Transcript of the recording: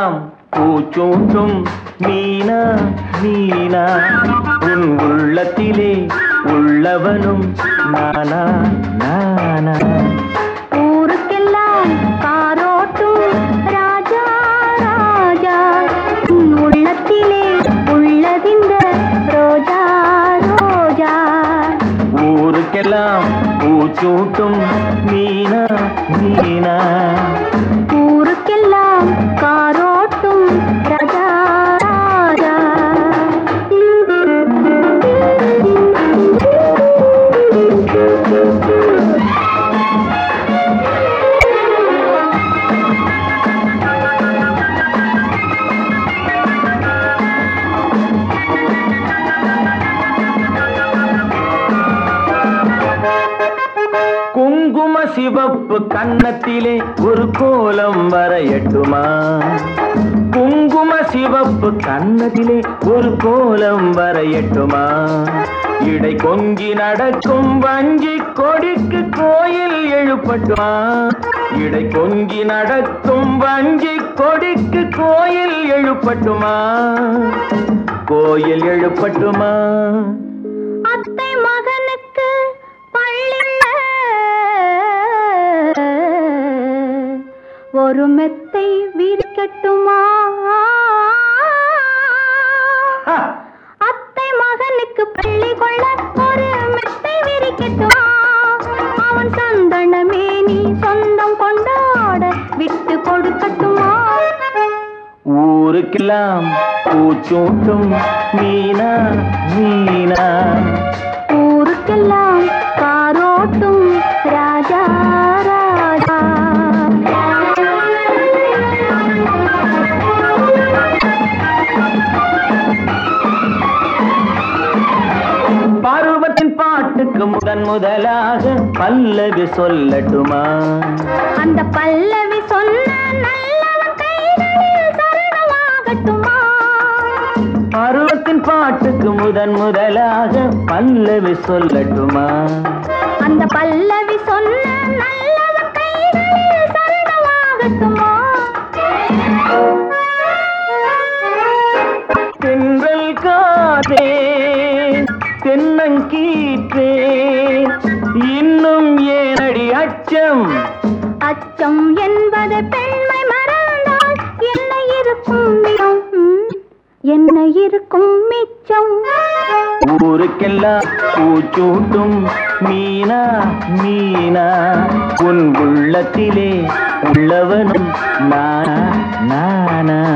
ஊருக்கெல்லாம் பூச்சூட்டும் மீனா மீனா உன் உள்ளத்திலே உள்ளவனும் நானா நானா ஊருக்கெல்லாம் காரோட்டும் ராஜா ராஜா உன் உள்ளத்திலே உள்ளதிந்த ரோஜா ரோஜா ஊருக்கெல்லாம் பூச்சூட்டும் மீனா மீனா ஊருக்கெல்லாம் காரோட்டும் ராஜா ராஜா குங்கும சிவப்பு கன்னத்திலே ஒரு கோலம் வரையட்டுமா குங்கும சிவப்பு கன்னத்திலே ஒரு கோலம் வரையட்டுமா இடை கொங்கி நடக்கும் வஞ்சி கொடிக்கு கோயில் எழுப்பட்டுமா இடை கொங்கி நடக்கும் வஞ்சி கொடிக்கு கோயில் எழுப்பட்டுமா கோயில் எழுப்பட்டுமா அத்தை மகனுக்கு பள்ளியில ஒரு மெத்தை விரிக்கட்டுமா ஹ! அத்தை மகனுக்கு பள்ளி கொள்ள ஒரு மெத்தை விரிக்கட்டுமா அவன் சந்தனமே நீ சொந்தம் கொண்டாட விட்டு கொடுக்கட்டுமா ஊருக்கெல்லாம் பூச்சூட்டும் மீனா மீனா ஊருக்கெல்லாம் காரோட்டும் ராஜா ராஜா பருவத்தின் பாட்டுக்கு முதன் முதலாக பல்லவி சொல்லட்டுமா அந்த பல்லவி சொன்ன நல்லவன் கைகளில் சரணமாகட்டுமா பருவத்தின் பாட்டுக்கு முதன் முதலாக பல்லவி சொல்லட்டுமா அந்த பல்லவி சொன்ன நல்லவன் கைகளில் சரணமாகட்டுமா தென்றல் காதே தென்னங்கீற்றே இன்னும் ஏனடி அச்சம் அச்சம் என்பது பெண்மை மறந்தால் என்ன இருக்கும் மிச்சம் ம், என்ன இருக்கும் மிச்சம் ஊருக்கெல்லாம் பூச்சூட்டும் மீனா மீனா உன் உள்ளத்திலே உள்ளவனும் நானா நானா